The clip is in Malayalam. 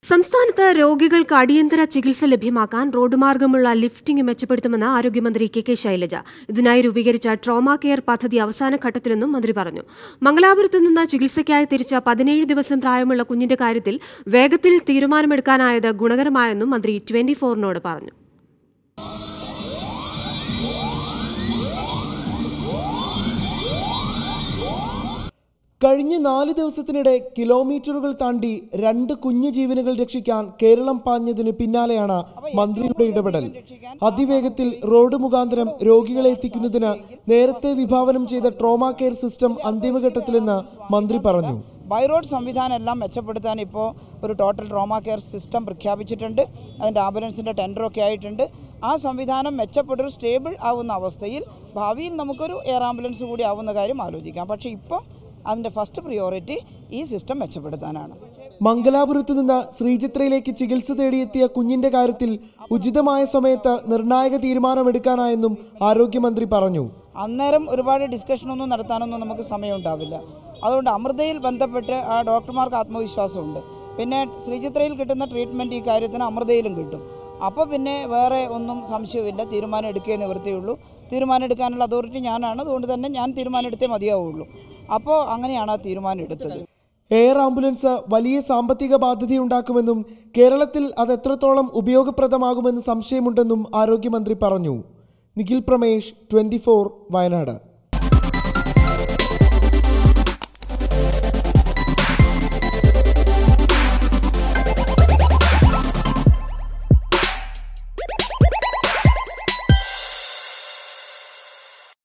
സംസ്ഥാനത്ത് രോഗികൾക്ക് അടിയന്തര ചികിത്സ ലഭ്യമാക്കാൻ റോഡ് മാർഗമുള്ള ലിഫ്റ്റിംഗ് മെച്ചപ്പെടുത്തുമെന്ന് ആരോഗ്യമന്ത്രി കെ കെ ശൈലജ ഇതിനായി രൂപീകരിച്ച ട്രോമ കെയർ പദ്ധതി അവസാന ഘട്ടത്തിലെന്നും മന്ത്രി പറഞ്ഞു മംഗലാപുരത്ത് നിന്ന് ചികിത്സയ്ക്കായി തിരിച്ച പതിനേഴ് ദിവസം പ്രായമുള്ള കുഞ്ഞിന്റെ കാര്യത്തിൽ വേഗത്തിൽ തീരുമാനമെടുക്കാനായത് ഗുണകരമായെന്നും മന്ത്രി ട്വന്റി ഫോറിനോട് പറഞ്ഞു കഴിഞ്ഞ നാല് ദിവസത്തിനിടെ കിലോമീറ്ററുകൾ താണ്ടി രണ്ട് കുഞ്ഞു ജീവനുകൾ രക്ഷിക്കാൻ കേരളം പാഞ്ഞതിന് പിന്നാലെയാണ് മന്ത്രിയുടെ ഇടപെടൽ അതിവേഗത്തിൽ റോഡ് മുഖാന്തരം രോഗികളെ എത്തിക്കുന്നതിന് നേരത്തെ വിഭാവനം ചെയ്ത ട്രോമ കെയർ സിസ്റ്റം അന്തിമഘട്ടത്തിലെന്ന് മന്ത്രി പറഞ്ഞു ബൈ റോഡ് സംവിധാനം എല്ലാം മെച്ചപ്പെടുത്താൻ ഇപ്പോൾ ഒരു ടോട്ടൽ ട്രോമ കെയർ സിസ്റ്റം പ്രഖ്യാപിച്ചിട്ടുണ്ട് അതിൻ്റെ ആംബുലൻസിൻ്റെ ടെൻഡറൊക്കെ ആയിട്ടുണ്ട് ആ സംവിധാനം മെച്ചപ്പെട്ടൊരു സ്റ്റേബിൾ ആവുന്ന അവസ്ഥയിൽ ഭാവിയിൽ നമുക്കൊരു എയർ ആംബുലൻസ് കൂടി ആവുന്ന കാര്യം ആലോചിക്കാം പക്ഷേ ഇപ്പോൾ അതിൻ്റെ ഫസ്റ്റ് പ്രിയോറിറ്റി ഈ സിസ്റ്റം മെച്ചപ്പെടുത്താനാണ് മംഗലാപുരത്ത് നിന്ന് ശ്രീചിത്രയിലേക്ക് ചികിത്സ തേടിയെത്തിയ കുഞ്ഞിന്റെ കാര്യത്തിൽ ഉചിതമായ സമയത്ത് നിർണായക തീരുമാനമെടുക്കാനായെന്നും ആരോഗ്യമന്ത്രി പറഞ്ഞു അന്നേരം ഒരുപാട് ഡിസ്കഷനൊന്നും നടത്താനൊന്നും നമുക്ക് സമയമുണ്ടാവില്ല അതുകൊണ്ട് അമൃതയിൽ ബന്ധപ്പെട്ട് ആ ഡോക്ടർമാർക്ക് ആത്മവിശ്വാസമുണ്ട് പിന്നെ ശ്രീചിത്രയിൽ കിട്ടുന്ന ട്രീറ്റ്മെൻറ്റ് ഈ കാര്യത്തിന് അമൃതയിലും കിട്ടും അപ്പോൾ പിന്നെ വേറെ ഒന്നും സംശയമില്ല തീരുമാനം എടുക്കേ നിവൃത്തിയുള്ളൂ തീരുമാനം എടുക്കാനുള്ള അതോറിറ്റി ഞാനാണ് അതുകൊണ്ട് തന്നെ ഞാൻ തീരുമാനം എടുത്തേ മതിയാവുള്ളൂ അപ്പോൾ അങ്ങനെയാണ് ആ തീരുമാനം എടുത്തത് എയർ ആംബുലൻസ് വലിയ സാമ്പത്തിക ബാധ്യതയുണ്ടാക്കുമെന്നും കേരളത്തിൽ അത് എത്രത്തോളം ഉപയോഗപ്രദമാകുമെന്ന് സംശയമുണ്ടെന്നും ആരോഗ്യമന്ത്രി പറഞ്ഞു നിഖിൽ പ്രമേഷ് ട്വന്റി വയനാട്